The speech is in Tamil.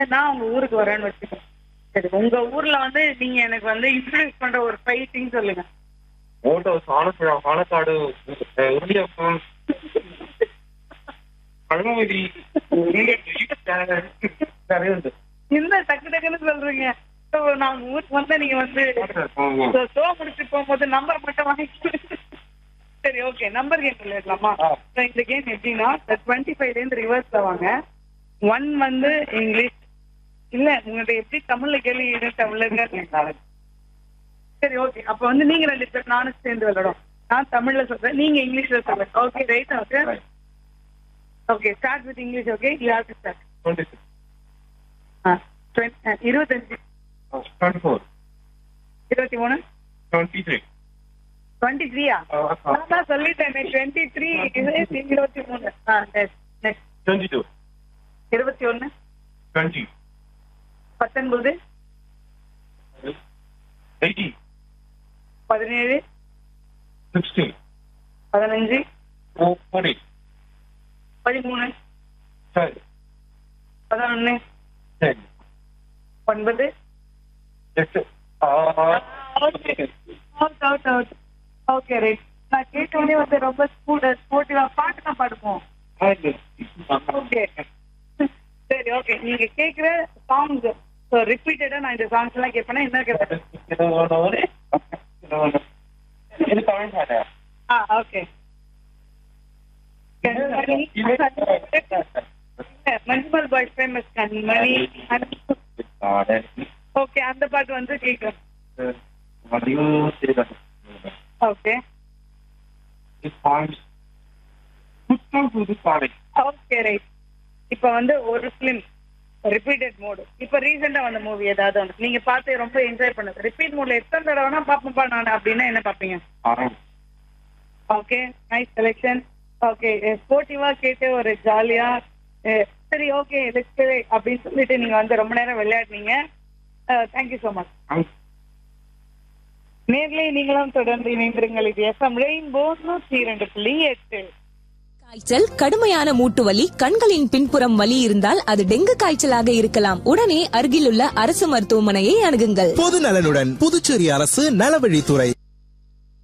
நான் உங்க ஊருக்கு வரேன்னு வச்சுக்கோங்க சரி உங்க ஊர்ல வந்து நீங்க எனக்கு வந்து இன்ட்ரடியூஸ் பண்ற ஒரு ஃபைவ் திங் சொல்லுங்க ஓட்டோ ஆலப்புழா பாலக்காடு உருளியப்பம் பழமுதி நிறைய உண்டு என்ன டக்கு டக்குன்னு சொல்றீங்க So, நான் உங்க ஊருக்கு வந்தா நீங்க வந்து ஆமா. ஷோ முடிச்சு போகும்போது நம்பர் மட்டும் வாங்கி சரி ஓகே நம்பர் கேம் விளையாடலாமா ஆ. So, இந்த கேம் எப்படின்னா டுவெண்ட்டி ஃபைவ்ல இருந்து ரிவர்ஸ்ல வாங்க ஒன் வந்து இங்கிலீஷ் இல்ல உங்கள்ட்ட எப்படி தமிழ்ல கேள்வி இது தமிழ்ல இருக்க சரி ஓகே அப்ப வந்து நீங்க ரெண்டு பேர் நானும் சேர்ந்து விளையாடும் நான் தமிழ்ல சொல்றேன் நீங்க இங்கிலீஷ்ல சொல்றேன் okay right okay okay start with English okay you have to start twenty six இருபத்தஞ்சு டுவெண்ட்டி ஃபோர் இருபத்தி மூணு டுவெண்ட்டி த்ரீ டுவெண்ட்டி த்ரீயா நான் தான் சொல்லிட்டேன் டுவெண்ட்டி த்ரீ இருபத்தி மூணு ஆ நெக்ஸ்ட் டுவெண்ட்டி டூ இருபத்தி ஒன்னு டுவெண்ட்டி பத்தொன்பது எயிட்டி பதினேழு சிக்ஸ்டீன் பதினஞ்சு ஃபோர்ட்டி பதிமூணு சரி பதினொன்னு சரி ஒன்பது எட்டு out out out okay right நான் கேட்டோடனே வந்து ரொம்ப ஸ்பூட் ஸ்போர்ட்டிவா பாட்டு தான் பாடுவோம் ஓகே சரி ஓகே நீங்க கேக்குற சாங்ஸ் ஸோ ரிப்பீட்டடா நான் இந்த சாங்ஸ் எல்லாம் கேட்பேன்னா என்ன கேட்பேன் இது தமிழ் பாட்டா ஆ okay Manjummel boy famous Kanmani okay அந்த பாட்டு வந்து கேட்குறேன் ஓகே ஓகே ரைட் இப்போ வந்து ஒரு ஃபிலிம் ரிப்பீட்டட் மோடு இப்போ ரீசெண்டா வந்த மூவி ஏதாவது ஒன்று நீங்க பார்த்து ரொம்ப என்ஜாய் பண்ணது ரிப்பீட் மோட்ல எத்தனை தடவைனா பார்ப்போம்ப்பா நான் அப்படின்னா என்ன பார்ப்பீங்க ஓகே நைஸ் செலெக்ஷன் ஓகே ஸ்போர்ட்டிவா கேட்டு ஒரு ஜாலியா சரி ஓகே லெட்ஸ் அப்படின்னு சொல்லிட்டு நீங்க வந்து ரொம்ப நேரம் விளையாடுனீங்க தேங்க்யூ ஸோ மச் நேர்லயே நீங்களும் தொடர்ந்து இணைந்திருங்கள் இது எஃப்எம் ரெயின்போ நூற்றி இரண்டு புள்ளி எட்டு காய்ச்சல் கடுமையான மூட்டு வலி கண்களின் பின்புறம் வலி இருந்தால் அது டெங்கு காய்ச்சலாக இருக்கலாம் உடனே அருகிலுள்ள அரசு மருத்துவமனையை அணுகுங்கள் பொது நலனுடன் புதுச்சேரி அரசு நலவழித்துறை